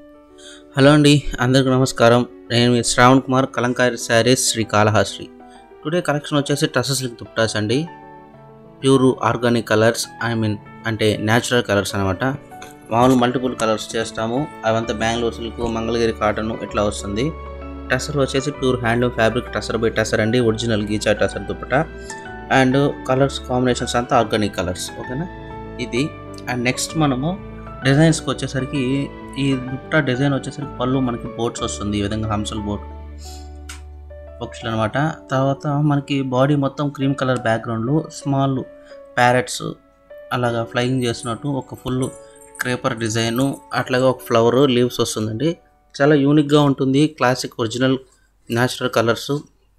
hello అండి అందరికీ నమస్కారం నేను మీ Shravan Kumar Kalamkari sarees Sri Kalahasti today collection వచ్చేసి టసస్ లిక్ దుప్టాస్ అండి pure organic colours I mean అంటే న్యాచురల్ కలర్స్ అనమాట మామూలు మల్టిపుల్ కలర్స్ చేస్తాము అవంతా బెంగళూరు సిల్క్ మంగళగిరి కాటన్ ఇట్లా వస్తుంది టసర్ వచ్చేసి pure handloom fabric tussar by tussar అండి original ghicha tussar dupatta and colours combinations అంతా ఆర్గానిక్ కలర్స్ ఓకేనా ఇది అండ్ నెక్స్ట్ మనము డిజైన్స్కి వచ్చేసరికి ఈ దుప్పటా డిజైన్ వచ్చేసరికి పళ్ళు మనకి బోట్స్ వస్తుంది ఈ విధంగా హంసల్ బోట్ పక్షులు అనమాట తర్వాత మనకి బాడీ మొత్తం క్రీమ్ కలర్ బ్యాక్గ్రౌండ్లో స్మాల్ ప్యారెట్స్ అలాగా ఫ్లయింగ్ చేసినట్టు ఒక ఫుల్ క్రేపర్ డిజైను అట్లాగే ఒక ఫ్లవర్ లీవ్స్ వస్తుందండి చాలా యూనిక్గా ఉంటుంది క్లాసిక్ ఒరిజినల్ న్యాచురల్ కలర్స్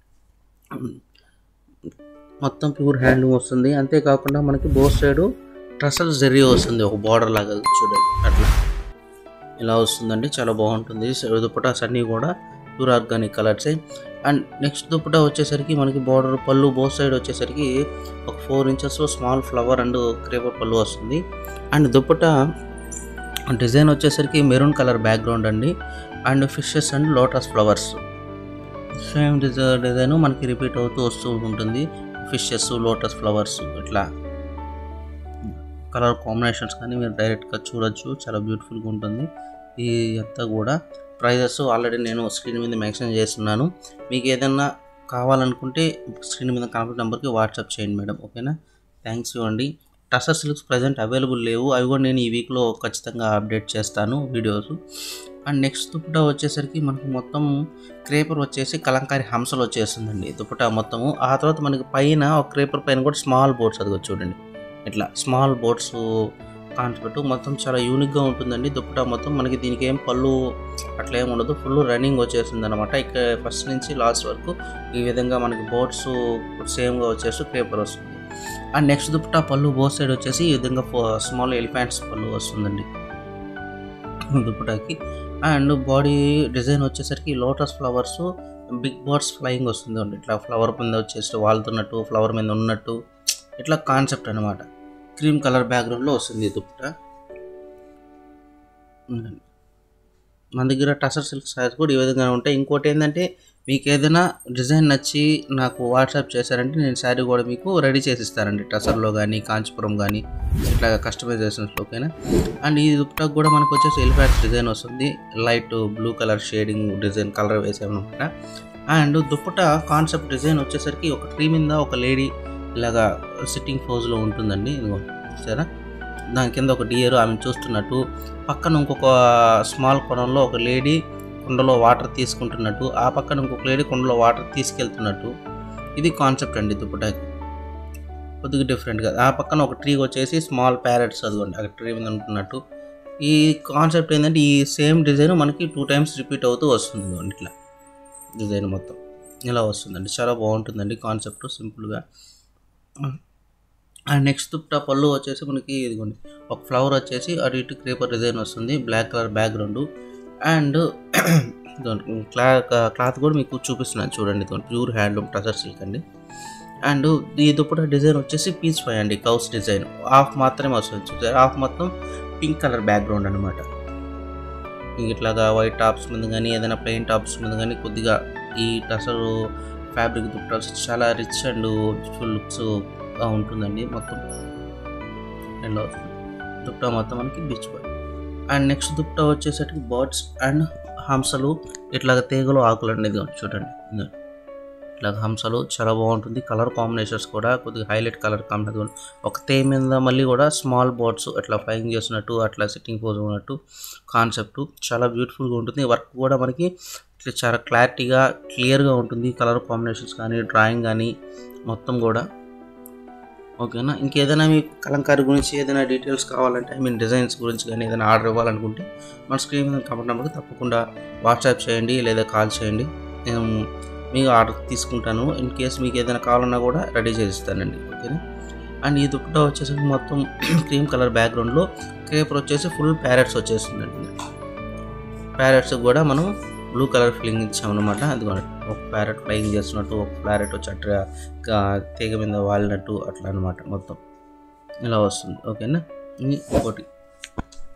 మొత్తం ప్యూర్ హ్యాండ్లూమ్ వస్తుంది అంతేకాకుండా మనకి బోత్ సైడ్ ట్రసల్ జెర్రీ వస్తుంది ఒక బార్డర్ లాగా చూడండి అట్లా ఇలా వస్తుందండి చాలా బాగుంటుంది దుప్పటాస్ అన్నీ కూడా ప్యూర్ ఆర్గానిక్ కలర్సే అండ్ నెక్స్ట్ దుప్పటా వచ్చేసరికి మనకి బార్డర్ పళ్ళు బోత్ సైడ్ వచ్చేసరికి ఒక four inches small flower and creeper పళ్ళు వస్తుంది అండ్ దుప్పటా డిజైన్ వచ్చేసరికి మెరూన్ కలర్ బ్యాక్గ్రౌండ్ అండి and fishes and lotus flowers same design design మనకి రిపీట్ అవుతూ వస్తూ ఉంటుంది ఫిషెస్ లోటస్ ఫ్లవర్స్ ఇట్లా కలర్ కాంబినేషన్స్ కానీ మీరు డైరెక్ట్గా చూడొచ్చు చాలా బ్యూటిఫుల్గా ఉంటుంది ఈ అంతా కూడా ప్రైజెస్ ఆల్రెడీ నేను స్క్రీన్ మీద మెన్షన్ చేస్తున్నాను మీకు ఏదైనా కావాలనుకుంటే స్క్రీన్ మీద కాంటాక్ట్ నెంబర్కి వాట్సాప్ చేయండి మేడం ఓకేనా థ్యాంక్స్ యూ అండి టసర్ సిల్క్స్ ప్రజెంట్ అవైలబుల్ లేవు అవి కూడా నేను ఈ వీక్లో ఖచ్చితంగా అప్డేట్ చేస్తాను వీడియోస్ అండ్ నెక్స్ట్ దుప్పటా వచ్చేసరికి మనకు మొత్తం క్రేపర్ వచ్చేసి కలంకారీ హంసలు వచ్చేస్తుందండి దుప్పటా మొత్తము ఆ తర్వాత మనకి పైన ఒక క్రేపర్ పైన కూడా స్మాల్ బోట్స్ అది చూడండి ఇట్లా స్మాల్ బోట్స్ కాన్సెప్ట్ మొత్తం చాలా యూనిక్గా ఉంటుందండి దుప్పటా మొత్తం మనకి దీనికి ఏం పళ్ళు అట్లా ఏం ఉండదు ఫుల్ రన్నింగ్ వచ్చేస్తుంది అనమాట ఇక్కడ ఫస్ట్ నుంచి లాస్ట్ వరకు ఈ విధంగా మనకి బోట్స్ సేమ్గా వచ్చేసి పేపర్ వస్తుంది అండ్ నెక్స్ట్ దుప్పటా పళ్ళు బోత్ సైడ్ వచ్చేసి ఈ విధంగా స్మాల్ ఎలిఫెంట్స్ పళ్ళు వస్తుందండి దుప్పటాకి అండ్ బాడీ డిజైన్ వచ్చేసరికి lotus flowers big birds flying వస్తుంది అండి ఇట్లా ఫ్లవర్ మీద వచ్చేసి వాళ్తున్నట్టు ఫ్లవర్ మీద ఉన్నట్టు ఇట్లా కాన్సెప్ట్ అనమాట క్రీమ్ కలర్ బ్యాక్గ్రౌండ్లో వస్తుంది దుప్పట మన దగ్గర టసర్ సిల్క్ సారీస్ కూడా ఈ విధంగా ఉంటాయి ఇంకోటి ఏంటంటే మీకు ఏదైనా డిజైన్ నచ్చి నాకు వాట్సాప్ చేశారంటే నేను శారీ కూడా మీకు రెడీ చేసి ఇస్తానండి టసర్లో కానీ కాంచీపురం కానీ ఇట్లా కస్టమైజేషన్స్లో ఓకేనా అండ్ ఈ దుప్పటకు కూడా మనకు వచ్చేసి ఎలిఫాంట్స్ డిజైన్ వస్తుంది light blue colour shading design colour వేసామన్నమాట అండ్ దుప్పట కాన్సెప్ట్ డిజైన్ వచ్చేసరికి ఒక ట్రీ మీద ఒక లేడీ ఇలాగా సిట్టింగ్ పోజ్లో ఉంటుందండి ఇదిగో చూసారా దాని కింద ఒక డియర్ ఆమె చూస్తున్నట్టు పక్కన ఇంకొక స్మాల్ కొనంలో ఒక లేడీ కుండలో వాటర్ తీసుకుంటున్నట్టు ఆ పక్కన ఇంకొక లేడీ కుండలో వాటర్ తీసుకెళ్తున్నట్టు ఇది కాన్సెప్ట్ అండి దుప్పటాకి కొద్దిగా డిఫరెంట్గా ఆ పక్కన ఒక ట్రీ వచ్చేసి స్మాల్ ప్యారెట్స్ అదిగోండి అక్కడ ట్రీ మీద ఉంటున్నట్టు ఈ కాన్సెప్ట్ ఏంటంటే ఈ సేమ్ డిజైన్ మనకి టూ టైమ్స్ రిపీట్ అవుతూ వస్తుంది ఇట్లా డిజైన్ మొత్తం ఇలా వస్తుందండి చాలా బాగుంటుందండి కాన్సెప్ట్ సింపుల్గా అండ్ నెక్స్ట్ దుప్పటా పళ్ళు వచ్చేసి మనకి ఇదిగోండి ఒక ఫ్లవర్ వచ్చేసి అటు ఇటు క్రేపర్ డిజైన్ వస్తుంది బ్లాక్ కలర్ బ్యాక్గ్రౌండ్ అండ్ క్లా క్లాత్ కూడా మీకు చూపిస్తున్నాను చూడండి ప్యూర్ హ్యాండ్లూమ్ టసర్ సిల్క్ అండి అండ్ ఈ దుప్పటా డిజైన్ వచ్చేసి పీచ్ పై అండి కౌస్ డిజైన్ హాఫ్ మాత్రమే వస్తుంది చూసారు హాఫ్ మొత్తం పింక్ కలర్ బ్యాక్గ్రౌండ్ అనమాట ఇట్లాగా వైట్ టాప్స్ మీద కానీ ఏదైనా ప్లెయిన్ టాప్స్ మీద కానీ కొద్దిగా ఈ టసర్ ఫ్యాబ్రిక్ దుప్పటాస్ చాలా రిచ్ అండ్ ఫుల్ లుక్స్ ఉంటుందండి మొత్తం ఎల్లో దుప్పటా మొత్తం మనకి బీచ్ బాయ్ అండ్ నెక్స్ట్ దుప్పటా వచ్చేసరికి బర్డ్స్ అండ్ హంసలు ఇట్లాగ తీగలు ఆకులు అనేది చూడండి ఇట్లాగ హంసలు చాలా బాగుంటుంది కలర్ కాంబినేషన్స్ కూడా కొద్దిగా హైలైట్ కలర్ కాంబినేషన్ ఒక తే మీద మళ్ళీ కూడా స్మాల్ బర్డ్స్ అట్లా ఫ్లయింగ్ చేస్తున్నట్టు అట్లా సిట్టింగ్ పోజ్ ఉన్నట్టు కాన్సెప్ట్ చాలా బ్యూటిఫుల్గా ఉంటుంది వర్క్ కూడా మనకి ఇట్లా చాలా క్లారిటీగా క్లియర్గా ఉంటుంది కలర్ కాంబినేషన్స్ కానీ డ్రాయింగ్ కానీ మొత్తం కూడా ఓకేనా ఇంకేదైనా మీకు కలంకారీ గురించి ఏదైనా డీటెయిల్స్ కావాలంటే ఐ మీన్ డిజైన్స్ గురించి కానీ ఏదైనా ఆర్డర్ ఇవ్వాలనుకుంటే మన స్క్రీన్ మీద కమెంట్ నెంబర్కి తప్పకుండా వాట్సాప్ చేయండి లేదా కాల్ చేయండి నేను మీకు ఆర్డర్ తీసుకుంటాను ఇన్ కేస్ మీకు ఏదైనా కావాలన్నా కూడా రెడీ చేసిస్తానండి ఓకేనా అండ్ ఈ దుప్పటా వచ్చేసి మొత్తం క్రీమ్ కలర్ బ్యాక్గ్రౌండ్లో క్రేపర్ వచ్చేసి ఫుల్ ప్యారెట్స్ వచ్చేస్తుందండి ప్యారెట్స్ కూడా మనం బ్లూ కలర్ ఫిల్లింగ్ ఇచ్చామన్నమాట అది ఒక ప్యారెట్ ఫ్లయింగ్ చేస్తున్నట్టు ఒక ప్యారెట్ వచ్చి అట్లా తీగ మీద వాలినట్టు అట్లా అనమాట మొత్తం ఇలా వస్తుంది ఓకేనా ఇది ఒకటి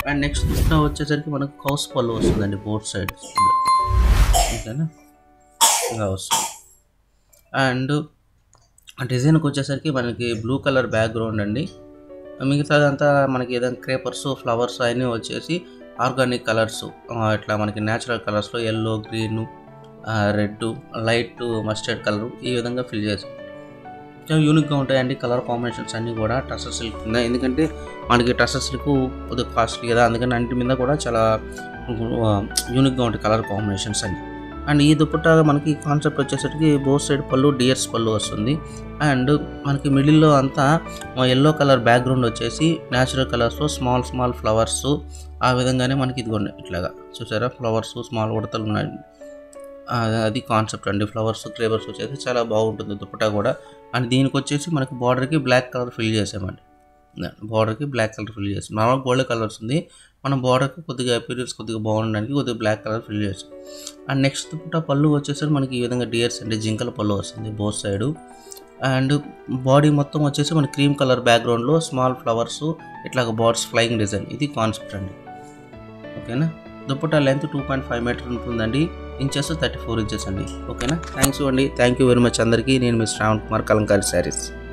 అండ్ నెక్స్ట్ దుప్పటా వచ్చేసరికి మనకు కౌస్ పళ్ళు వస్తుందండి బోత్ సైడ్ ఓకేనా ఇలా వస్తుంది అండ్ డిజైన్కి వచ్చేసరికి మనకి బ్లూ కలర్ బ్యాక్గ్రౌండ్ అండి మిగతాదంతా మనకి ఏదైనా క్రేపర్స్ ఫ్లవర్స్ అవన్నీ వచ్చేసి ఆర్గానిక్ కలర్స్ ఇట్లా మనకి న్యాచురల్ కలర్స్లో yellow green red light mustard colour ఈ విధంగా ఫిల్ చేసి చాలా యూనిక్గా ఉంటాయండి కలర్ కాంబినేషన్స్ అన్నీ కూడా టసర్ సిల్క్ కింద ఎందుకంటే మనకి టసర్ సిల్క్ కొద్దిగా కాస్ట్లీ కదా అందుకని అన్నిటి మీద కూడా చాలా యూనిక్గా ఉంటాయి కలర్ కాంబినేషన్స్ అన్ని అండ్ ఈ దుపట్టా మనకి కాన్సెప్ట్ వచ్చేసరికి బోత్ సైడ్ పళ్ళు డియర్స్ పళ్ళు వస్తుంది అండ్ మనకి మిడిల్లో అంతా ఎల్లో కలర్ బ్యాక్గ్రౌండ్ వచ్చేసి న్యాచురల్ కలర్స్లో స్మాల్ స్మాల్ ఫ్లవర్స్ ఆ విధంగానే మనకి ఇదిగోండి ఇట్లాగా చూసారా ఫ్లవర్స్ స్మాల్ ఉడతలు ఉన్నాయి ఆ, అది కాన్సెప్ట్ అండి ఫ్లవర్స్ క్లేవర్స్ వచ్చేసి చాలా బాగుంటుంది దుపట్టా కూడా అండ్ దీనికి వచ్చేసి మనకి బార్డర్కి బ్లాక్ కలర్ ఫిల్ చేసామండి బార్డర్కి బ్లాక్ కలర్ ఫిల్ చేసాం నార్మల్ గోల్డ్ కలర్స్ ఉంది మనం బార్డర్కి కొద్దిగా అపీరియన్స్ కొద్దిగా బాగుండడానికి కొద్దిగా బ్లాక్ కలర్ ఫిల్ చేసాం అండ్ నెక్స్ట్ దుపట్టా పళ్ళు వచ్చేసరికి మనకి ఈ విధంగా డియర్స్ అంటే జింకల పళ్ళు వస్తుంది బోత్ సైడు అండ్ బాడీ మొత్తం వచ్చేసి మన క్రీమ్ కలర్ బ్యాక్గ్రౌండ్లో స్మాల్ ఫ్లవర్స్ ఇట్లాగ బర్డ్స్ ఫ్లయింగ్ డిజైన్ ఇది కాన్సెప్ట్ అండి ఓకేనా dupatta length two point five metre ఉంటుందండి ఇంచెస్ థర్టీ ఫోర్ ఇంచెస్ అండి ఓకేనా థ్యాంక్స్ అండి థ్యాంక్ యూ వెరీ మచ్ అందరికీ నేను మీ శ్రావణ్ కుమార్ కలంకారీ శారీస్